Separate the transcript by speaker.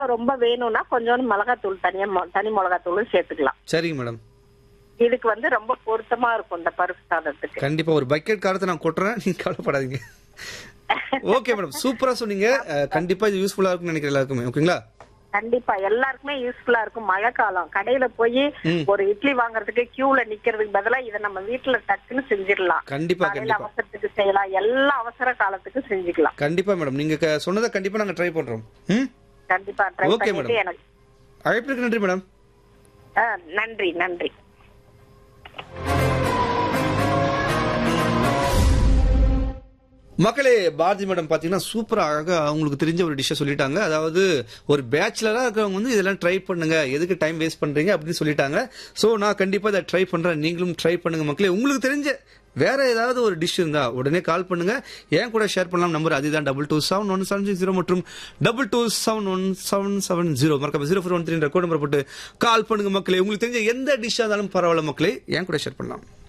Speaker 1: ரொம்ப வேணும்னா கொஞ்சோண்டு மிளகாத்தூள் தனியா மொ- தனி மிளகாத்தூளும் சேர்த்துக்கலாம்
Speaker 2: சரிங்க மேடம்
Speaker 1: இதுக்கு வந்து ரொம்ப பொருத்தமா இருக்கும் இந்த பருப்பு சாதத்துக்கு
Speaker 2: கண்டிப்பா ஒரு பக்கெட் காரத்தை நான் கொட்டுறேன் நீங்க கவலைப்படாதீங்க ஓகே மேடம் சூப்பரா சொன்னீங்க அஹ், கண்டிப்பா இது யூஸ்ஃபுல்லா இருக்கும்னு நினைக்கிறேன் எல்லாருக்குமே ஓகேங்களா
Speaker 1: கண்டிப்பா எல்லாருக்குமே யூஸ்ஃபுல்லா இருக்கும் மழை காலம் கடையில போய்
Speaker 2: ம்.
Speaker 1: ஒரு இட்லி வாங்குறதுக்கு கியூல நிக்கிறதுக்கு பதிலா இதை நம்ம வீட்டுல டக்குன்னு செஞ்சிடலாம்
Speaker 2: கண்டிப்பா
Speaker 1: காலையில
Speaker 2: கண்டிப்பா
Speaker 1: அவசரத்துக்கு செய்யலாம் எல்லா அவசர காலத்துக்கு செஞ்சுக்கலாம்
Speaker 2: கண்டிப்பா மேடம் நீங்க க- சொன்னதை கண்டிப்பா நாங்க ட்ரை பண்றோம் ம்
Speaker 1: கண்டிப்பா ட்ரை
Speaker 2: Okay,
Speaker 1: பண்ணிட்டு
Speaker 2: madam.
Speaker 1: எனக்கு
Speaker 2: அழைப்பிற்கு நன்றி மேடம்
Speaker 1: ஆ, நன்றி நன்றி
Speaker 2: மக்களே பாரதி மேடம் பாத்தீங்கன்னா சூப்பரா அழகா அவங்களுக்கு தெரிஞ்ச ஒரு டிஷ்ஷை சொல்லிட்டாங்க அதாவது ஒரு பேச்சுலரா இருக்கிறவங்க வந்து இதெல்லாம் ட்ரை பண்ணுங்க எதுக்கு டைம் வேஸ்ட் பண்றீங்க அப்படின்னு சொல்லிட்டாங்க சோ நான் கண்டிப்பா இதை ட்ரை பண்றேன் நீங்களும் ட்ரை பண்ணுங்க மக்களே உங்களுக்கு தெரிஞ்ச வேற ஏதாவது ஒரு டிஷ் இருந்தா உடனே கால் பண்ணுங்க ஏன் கூட ஷேர் பண்ணலாம் நம்பர் அதுதான் double two seven one seven zero மற்றும் double two seven one seven seven zero மறக்காம zero four one three code number போட்டு கால் பண்ணுங்க மக்களே உங்களுக்கு தெரிஞ்ச எந்த டிஷ்ஷா இருந்தாலும் பரவாயில்ல மக்களே ஏன் கூட ஷேர் பண்ணலாம்